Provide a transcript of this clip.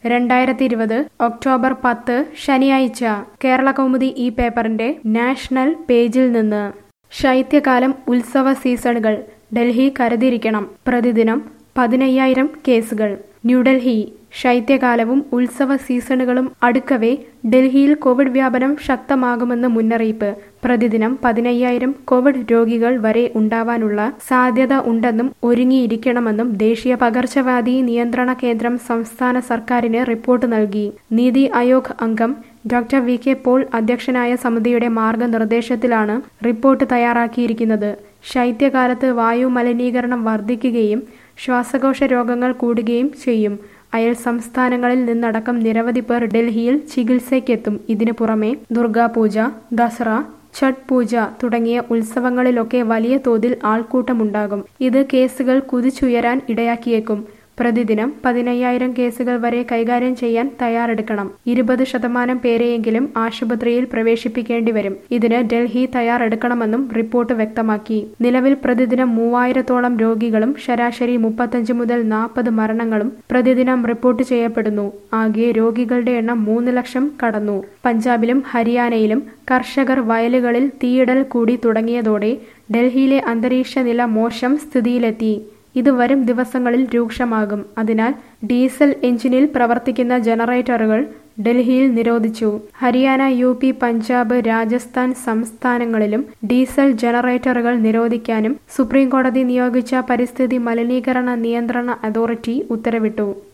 രണ്ടായിരത്തി ഇരുപത് ഒക്ടോബർ പത്ത് ശനിയാഴ്ച കേരള കൗമുദി ഈ പേപ്പറിന്റെ നാഷണൽ പേജിൽ നിന്ന് ശൈത്യകാലം ഉത്സവ സീസണുകൾ ഡൽഹി കരുതിയിരിക്കണം പ്രതിദിനം പതിനയ്യായിരം കേസുകൾ ന്യൂഡൽഹി ശൈത്യകാലവും ഉത്സവ സീസണുകളും അടുക്കവേ ഡൽഹിയിൽ കോവിഡ് വ്യാപനം ശക്തമാകുമെന്ന് മുന്നറിയിപ്പ് പ്രതിദിനം പതിനയ്യായിരം കോവിഡ് രോഗികൾ വരെ ഉണ്ടാവാനുള്ള സാധ്യത ഉണ്ടെന്നും ഒരുങ്ങിയിരിക്കണമെന്നും ദേശീയ പകർച്ചവ്യാധി നിയന്ത്രണ കേന്ദ്രം സംസ്ഥാന സർക്കാരിന് റിപ്പോർട്ട് നൽകി നീതി ആയോഗ് അംഗം ഡോക്ടർ വി കെ പോൾ അധ്യക്ഷനായ സമിതിയുടെ മാർഗനിർദ്ദേശത്തിലാണ് റിപ്പോർട്ട് തയ്യാറാക്കിയിരിക്കുന്നത് ശൈത്യകാലത്ത് വായു മലിനീകരണം വർദ്ധിക്കുകയും ശ്വാസകോശ രോഗങ്ങൾ കൂടുകയും ചെയ്യും അയൽ സംസ്ഥാനങ്ങളിൽ നിന്നടക്കം നിരവധി പേർ ഡൽഹിയിൽ ചികിത്സയ്ക്കെത്തും ഇതിനു പുറമെ ദുർഗാപൂജ ദസറ ഛഠ് പൂജ തുടങ്ങിയ ഉത്സവങ്ങളിലൊക്കെ വലിയ തോതിൽ ആൾക്കൂട്ടമുണ്ടാകും ഇത് കേസുകൾ കുതിച്ചുയരാൻ ഇടയാക്കിയേക്കും പ്രതിദിനം പതിനയ്യായിരം കേസുകൾ വരെ കൈകാര്യം ചെയ്യാൻ തയ്യാറെടുക്കണം ഇരുപത് ശതമാനം പേരെയെങ്കിലും ആശുപത്രിയിൽ പ്രവേശിപ്പിക്കേണ്ടി വരും ഇതിന് ഡൽഹി തയ്യാറെടുക്കണമെന്നും റിപ്പോർട്ട് വ്യക്തമാക്കി നിലവിൽ പ്രതിദിനം മൂവായിരത്തോളം രോഗികളും ശരാശരി മുപ്പത്തഞ്ച് മുതൽ നാൽപ്പത് മരണങ്ങളും പ്രതിദിനം റിപ്പോർട്ട് ചെയ്യപ്പെടുന്നു ആകെ രോഗികളുടെ എണ്ണം മൂന്ന് ലക്ഷം കടന്നു പഞ്ചാബിലും ഹരിയാനയിലും കർഷകർ വയലുകളിൽ തീയിടൽ കൂടി തുടങ്ങിയതോടെ ഡൽഹിയിലെ അന്തരീക്ഷ നില മോശം സ്ഥിതിയിലെത്തി ഇത് വരും ദിവസങ്ങളിൽ രൂക്ഷമാകും അതിനാൽ ഡീസൽ എഞ്ചിനിൽ പ്രവർത്തിക്കുന്ന ജനറേറ്ററുകൾ ഡൽഹിയിൽ നിരോധിച്ചു ഹരിയാന യു പി പഞ്ചാബ് രാജസ്ഥാൻ സംസ്ഥാനങ്ങളിലും ഡീസൽ ജനറേറ്ററുകൾ നിരോധിക്കാനും സുപ്രീംകോടതി നിയോഗിച്ച പരിസ്ഥിതി മലിനീകരണ നിയന്ത്രണ അതോറിറ്റി ഉത്തരവിട്ടു